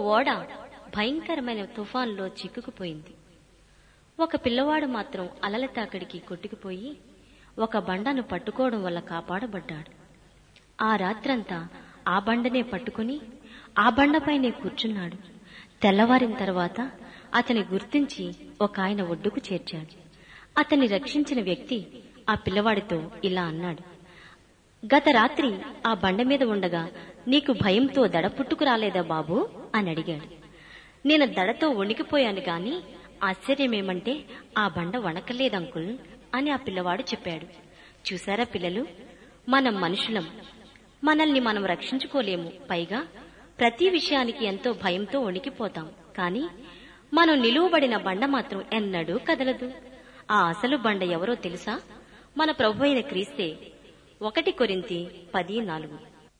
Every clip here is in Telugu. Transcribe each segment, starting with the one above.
ఓడ భయంకరమైన తుఫాన్లో చిక్కుకుపోయింది ఒక పిల్లవాడు మాత్రం అలల తాకిడికి కొట్టుకుపోయి ఒక బండను పట్టుకోవడం వల్ల కాపాడబడ్డాడు ఆ రాత్రంతా ఆ బండనే పట్టుకుని ఆ బండపైనే కూర్చున్నాడు తెల్లవారిన తర్వాత అతని గుర్తించి ఒక ఆయన ఒడ్డుకు చేర్చాడు అతన్ని రక్షించిన వ్యక్తి ఆ పిల్లవాడితో ఇలా అన్నాడు గత రాత్రి ఆ బండ మీద ఉండగా నీకు భయంతో దడ పుట్టుకు రాలేదా బాబు అని అడిగాడు నేను దడతో వణికిపోయాను గాని ఆశ్చర్యమేమంటే ఆ బండ వణకలేదంకుల్ అని ఆ పిల్లవాడు చెప్పాడు చూసారా పిల్లలు మనం మనుషులం మనల్ని మనం రక్షించుకోలేము పైగా ప్రతి విషయానికి ఎంతో భయంతో వణికిపోతాం కానీ మనం నిలువబడిన బండ మాత్రం ఎన్నడూ కదలదు ఆ అసలు బండ ఎవరో తెలుసా మన ప్రభు అయిన క్రీస్తే ఒకటి కొరింతి పది నాలుగు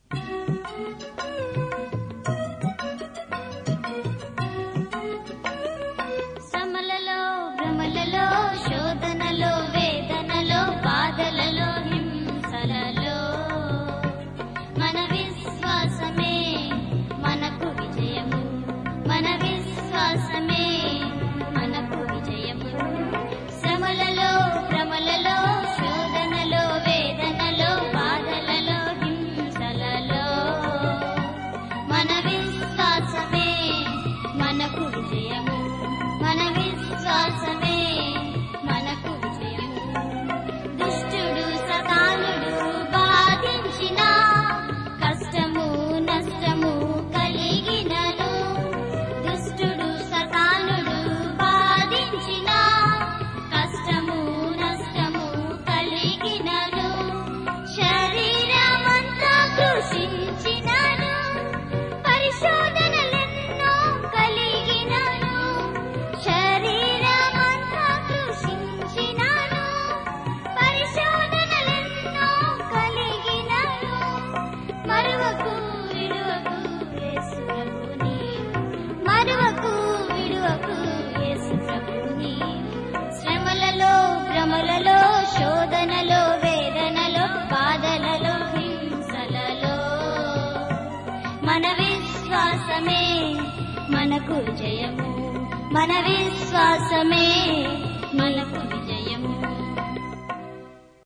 శ్రమలలో భ్రమలలో శోధనలో వేదనలో బాధలలో హింసలలో మన విశ్వాసమే మనకు విజయము మన విశ్వాసమే మనకు విజయము శ్రమలలో భ్రమలలో శోధనలో వేదనలో బాధలలో హింసలలో మన విశ్వాసమే మనకు విజయము మన విశ్వాసమే మనకు విజయము దుష్టుడు సతానుడు బాధించిన కష్టము నష్టము కలిగినను దుష్టుడు సతానుడు బాధించిన కష్టము నష్టము కలిగినను శరీరమంతా కృషించినను పరిశోధనలెన్నో కలిగినను శరీరమంతా కృషించినను పరిశోధనలెన్నో కలిగినను మరువకు విడువకు యేసు ప్రభుని మరువకు విడువకు యేసు ప్రభుని శ్రమలలో భ్రమలలో శోధనలో వేదనలో బాధలలో హింసలలో మన విశ్వాసమే మనకు జయము మన విశ్వాసమే మనకు విజయము